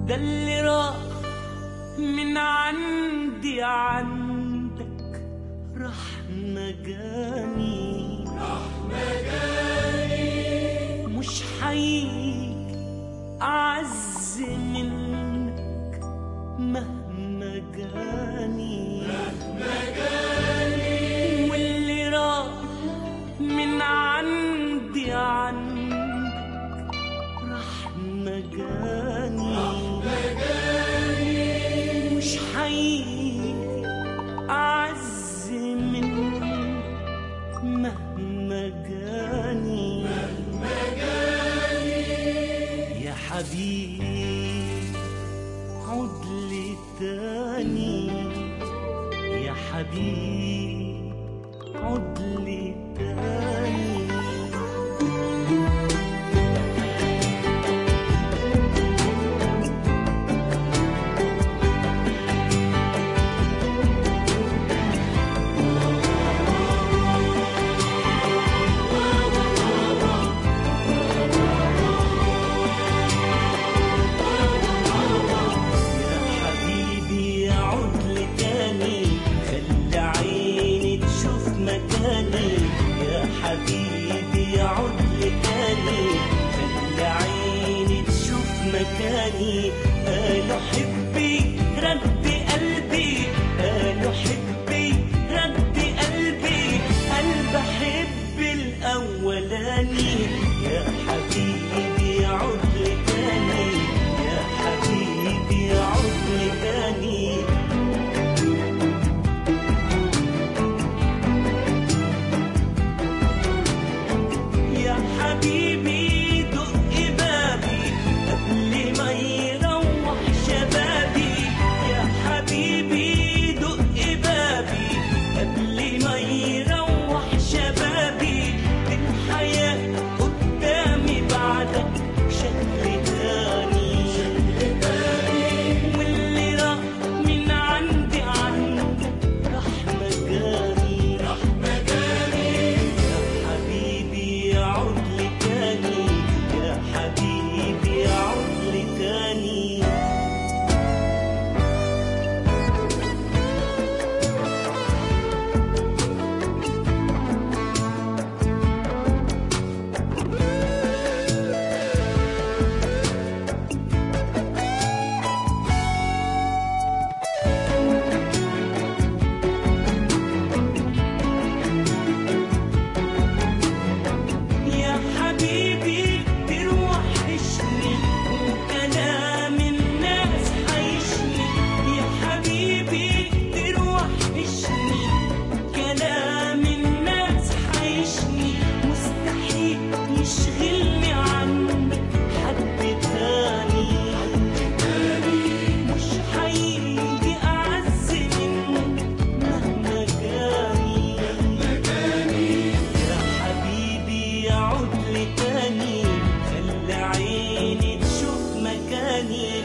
ده اللي راح من عندي عندك راح مجاني مش حيجي أعز منك مهما جاني واللي راح من عندي عندك راح مجاني مش حيجي أعز منك مهما جاني يا حبيبي عد لي تاني يا حبيبي عد لي تاني يا حبيبي عد لي تاني خلي عيني تشوف مكاني يا حبيبي عد لي تاني خلي عيني تشوف مكاني قالوا حبي رد قلبي قالوا حبي رد قلبي قلب حب الأولاني يا حبيبي عد لي تاني يا حبيبي عد لي تاني يا حبيبي دق بابي قبل ما يروح شبابي يا حبيبي دق بابي قبل ما يروح شبابي الحياة قدامي بعدك شكل تاني واللي راح من عندي عنك راح مجاني راح يا حبيبي عد لي تاني يا حبيبي عد لي تاني يا حبيبي تروحشني وكلام الناس حيشني يا حبيبي تروحشني كلام الناس حيشني مستحيل يشغلني عنك حد تاني مش حيجي أعز منك مهما جاني يا حبيبي عد لي تاني خلي عيني تشوف مكاني